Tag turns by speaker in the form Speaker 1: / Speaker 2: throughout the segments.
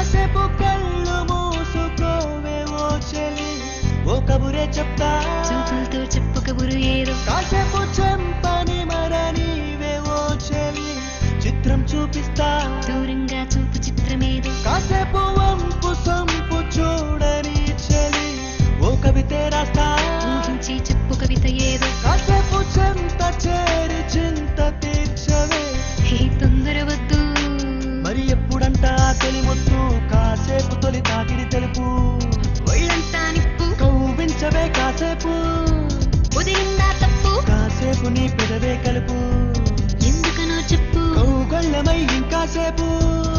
Speaker 1: కాసేపు కళ్ళు మూసుకోవే ఓ చెలి ఓ కబురే చెప్తా
Speaker 2: చూపులతో చెప్పు కబురు ఏదో
Speaker 1: కాసేపు చెంపని మరనీవే ఓ చెలి చిత్రం చూపిస్తా
Speaker 2: దూరంగా చూపు చిత్రమేదో
Speaker 1: కాసేపు వంపు సొంపు చూడని చెలి ఓ కవితే రాస్తా
Speaker 2: ఊహించి చెప్పు కవిత ఏదో
Speaker 1: కాసేపు చెంత చేరి చింత తీర్చవే
Speaker 2: హే తొందర వద్దు
Speaker 1: మరి ఎప్పుడంట తొలి ముద్దు కాసేపు తొలి తాకిడి తెలుపు
Speaker 2: ఒళ్ళంతా నిప్పు
Speaker 1: కవ్వించవే కాసేపు
Speaker 2: ఉదయిందా తప్పు
Speaker 1: కాసేపు నీ పెదవే కలుపు
Speaker 2: ఎందుకనో చెప్పు
Speaker 1: కౌగళ్ళమై ఇంకాసేపు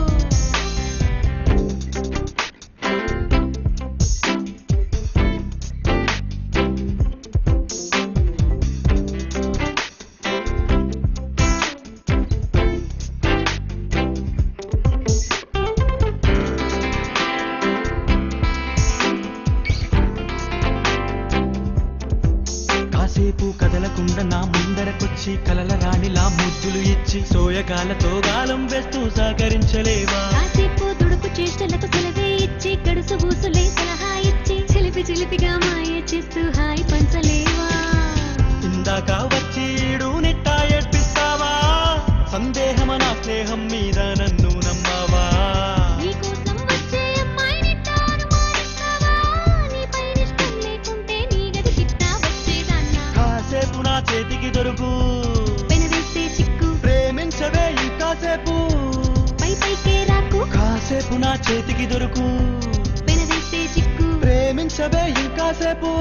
Speaker 1: కాసేపు కదలకుండా నా ముందరకొచ్చి కలల రాణిలా ముద్దులు ఇచ్చి సోయగాలతో గాలం వేస్తూ సహకరించలేవా
Speaker 2: కాసేపు దుడుకు చేష్టలకు సెలవే ఇచ్చి గడుసు బూసులే సలహా ఇచ్చి చిలిపి చిలిపిగా మాయ చేస్తూ హాయి పంచలేవా
Speaker 1: ఇందాక వచ్చి ఈడు నిట్టా ఏడ్పిస్తావా సందేహమ నా స్నేహం మీద నన్ను నమ్మావా
Speaker 2: నీకోసం వచ్చే అమ్మాయిని అనుమానిస్తావా నీపై ఇష్టం లేకుంటే నీ గది చిట్టా వచ్చేదన్నా
Speaker 1: కాసేపు నా చేతికి దొరుకు
Speaker 2: పెనవేస్తే చిక్కు
Speaker 1: ప్రేమించవే ఇంకాసేపు
Speaker 2: పై పైకే రాకు
Speaker 1: కాసేపు నా చేతికి దొరుకు
Speaker 2: పెనవేస్తే చిక్కు
Speaker 1: ప్రేమించవే ఇంకాసేపు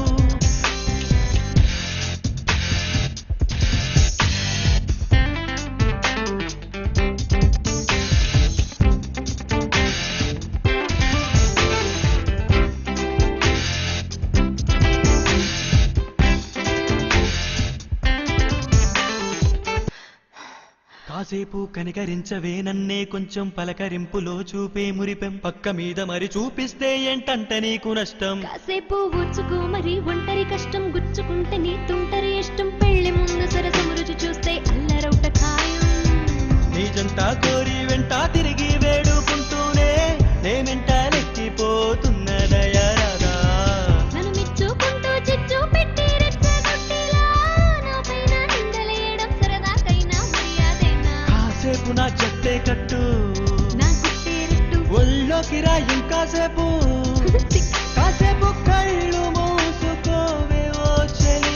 Speaker 1: కాసేపు కనికరించవే నన్నే కొంచెం పలకరింపులో చూపే మురిపెం పక్క మీద మరి చూపిస్తే ఏంటంట నీకు నష్టం
Speaker 2: కాసేపు ఊర్చుకో మరి ఒంటరి కష్టం గుచ్చుకుంటే నీ తుంటరి ఇష్టం పెళ్లి ముందు సరసము రుచి చూస్తే అల్లరౌట ఖాయం
Speaker 1: నీ జంట కోరి వెంట తిరిగి వేడుకుంటూనే నేమెంట లెక్కిపోతున్న దయరాదా
Speaker 2: నన్ను మెచ్చుకుంటూ చిచ్చు పెట్టి రెచ్చగొట్టేలా నా పైన నిందలేయడం సరదాకైనా మర్యాదేనా
Speaker 1: కాసేపు నా చెట్టే కట్టు
Speaker 2: నా చిట్టేరెట్టు
Speaker 1: ఒళ్ళోకి రా ఇంకాసేపు కాసేపు కళ్ళు మూసుకోవే ఓ చెలి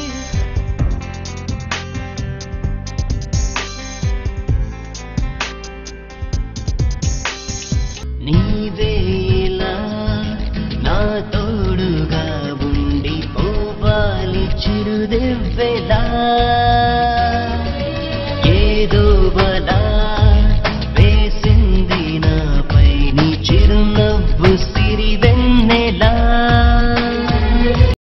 Speaker 3: నీవేలా నా తోడుగా ఉండి పోవాలి చిరుదివ్వెలా ఏదో బలా